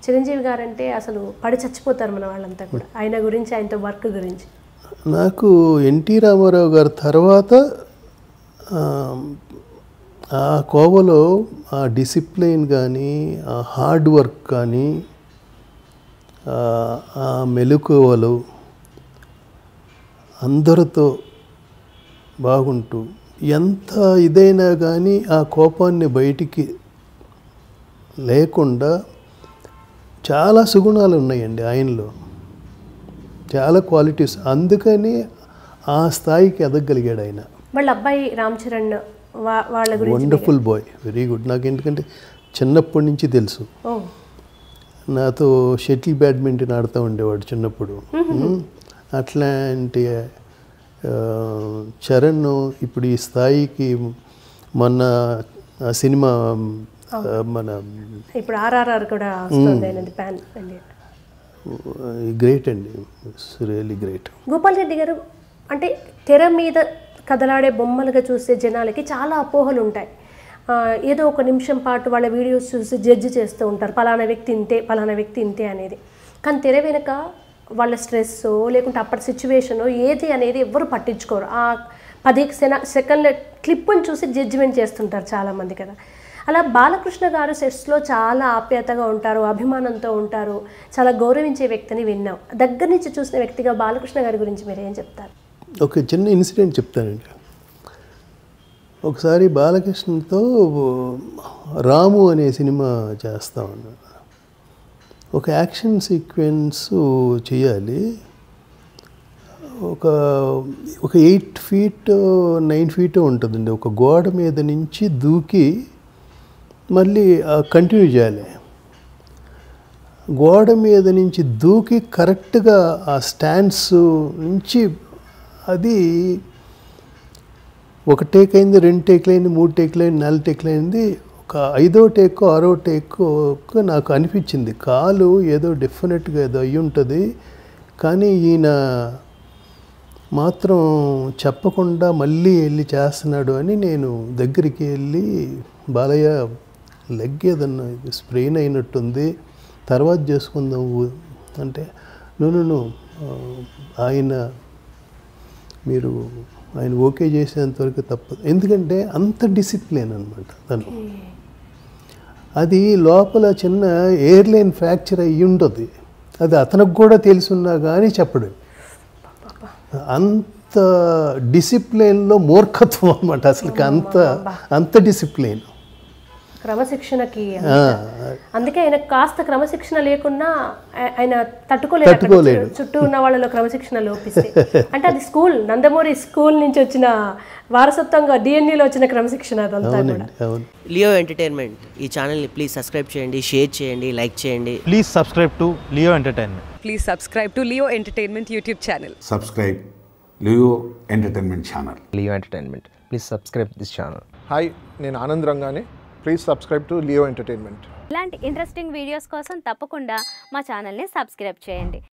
చిరంజీవి గారు అంటే అసలు పడి చచ్చిపోతారు మన వాళ్ళంతా కూడా ఆయన గురించి ఆయనతో వర్క్ గురించి నాకు ఎన్టీ రామారావు గారి తర్వాత ఆ, ఆ కోవలో ఆ డిసిప్లిన్ కానీ ఆ హార్డ్ వర్క్ కానీ ఆ, ఆ మెలకువలు అందరితో బాగుంటూ ఎంత ఇదైనా కానీ ఆ కోపాన్ని బయటికి లేకుండా చాలా సుగుణాలు ఉన్నాయండి ఆయనలో చాలా క్వాలిటీస్ అందుకని ఆ స్థాయికి ఎదగలిగాడు ఆయన వాళ్ళ అబ్బాయి రామ్ చరణ్ వా- వాళ్ళ గురించి వండర్ఫుల్ బాయ్ వెరీ గుడ్ నాకు ఎందుకంటే చిన్నప్పటి నుంచి తెలుసు ఓ నాతో షటిల్ బ్యాడ్మింటన్ ఆడుతూ ఉండేవాడు చిన్నప్పుడు ఉమ్, అట్లాంటి ఆ, చరణ్ ఇప్పుడు ఈ స్థాయికి మొన్న ఆ సినిమా ఆ, మన ఇప్పుడు ఆర్ఆర్ఆర్ కూడా వస్తుంది ఆయనది ప్యాన్ ఇండియా గ్రేట్ అండి రియలీ గ్రేట్ గోపాల్ రెడ్డి గారు అంటే తెర మీద కదలాడే బొమ్మలుగా చూసే జనాలకి చాలా అపోహలు ఉంటాయి ఆ, ఏదో ఒక నిమిషం పాటు వాళ్ళ వీడియోస్ చూసి జడ్జి చేస్తూ ఉంటారు పలానా వ్యక్తి ఇంతే పలానా వ్యక్తి ఇంతే అనేది కానీ తెర వెనుక వాళ్ళ స్ట్రెస్ లేకుంటే అప్పటి సిచ్యువేషన్ ఏది అనేది ఎవ్వరు పట్టించుకోరు ఆ పది సెన సెకండ్ల క్లిప్ని చూసి జడ్జిమెంట్ చేస్తుంటారు చాలామంది కదా అలా బాలకృష్ణ గారు సెట్స్లో చాలా ఆప్యాయతగా ఉంటారు అభిమానంతో ఉంటారు చాలా గౌరవించే వ్యక్తిని విన్నాం దగ్గర నుంచి చూసిన వ్యక్తిగా బాలకృష్ణ గారి గురించి మీరు ఏం చెప్తారు ఒక చిన్న ఇన్సిడెంట్ చెప్తానండి ఒకసారి బాలకృష్ణతో రాము అనే సినిమా చేస్తా ఉన్నాను ఒక యాక్షన్ సీక్వెన్స్ చేయాలి ఒక ఒక ఎయిట్ ఫీట్ నైన్ ఫీట్ ఉంటుందండి ఒక గోడ మీద నుంచి దూకి మళ్ళీ కంటిన్యూ చేయాలి గోడ మీద నుంచి దూకి కరెక్ట్గా ఆ స్టాండ్స్ నుంచి అది ఒక టేక్ అయింది రెండు టేక్లు అయింది మూడు టేక్లు అయింది నాలుగు టేక్లు అయింది ఒక ఐదో టేక్ ఆరో టేక్ నాకు అనిపించింది కాలు ఏదో డెఫినెట్గా ఏదో అయి ఉంటుంది కానీ ఈయన మాత్రం చెప్పకుండా మళ్ళీ వెళ్ళి చేస్తున్నాడు అని నేను దగ్గరికి వెళ్ళి బాలయ్య లెగ్ ఏదన్నా ఇది స్ప్రెయిన్ అయినట్టుంది తర్వాత చేసుకుందాం ఊ- అంటే నూనెను ఆయన మీరు ఆయన ఓకే చేసేంతవరకు తప్పదు ఎందుకంటే అంత డిసిప్లిన్ అనమాట తను అది లోపల చిన్న ఎయిర్లైన్ ఫ్రాక్చర్ అయ్యి ఉంటుంది అది అతనికి కూడా తెలుసున్నా కానీ చెప్పడు అంత డిసిప్లిన్లో మూర్ఖత్వం అనమాట అసలుకి అంత అంత డిసిప్లిన్ క్రమశిక్షణకి అందుకే ఆయన కాస్త క్రమశిక్షణ లేకున్నా ఆ- ఆయన తట్టుకోలేరు అక్కడ తట్టుకోలేడు. చు- చుట్టూ ఉన్న వాళ్ళలో క్రమశిక్షణ లోపిస్తే అంటే అది స్కూల్ నందమూరి స్కూల్ నుంచి వచ్చిన వారసత్వంగా డిఎన్ఏలో వచ్చిన క్రమశిక్షణ అదంతా కూడా అవునండి అవును లియో ఎంటర్టైన్మెంట్ ఈ ఛానల్ని ప్లీజ్ సబ్స్క్రైబ్ చేయండి షేర్ చేయండి లైక్ చేయండి Please subscribe to Leo Entertainment. Please subscribe to Leo Entertainment YouTube channel. subscribe Leo Entertainment Channel. Leo Entertainment. Please subscribe this channel. Hi నేను ఆనంద్ రంగానే please subscribe to Leo entertainment ఇలాంటి interesting videos కోసం తప్పకుండా మా ఛానల్ని subscribe చేయండి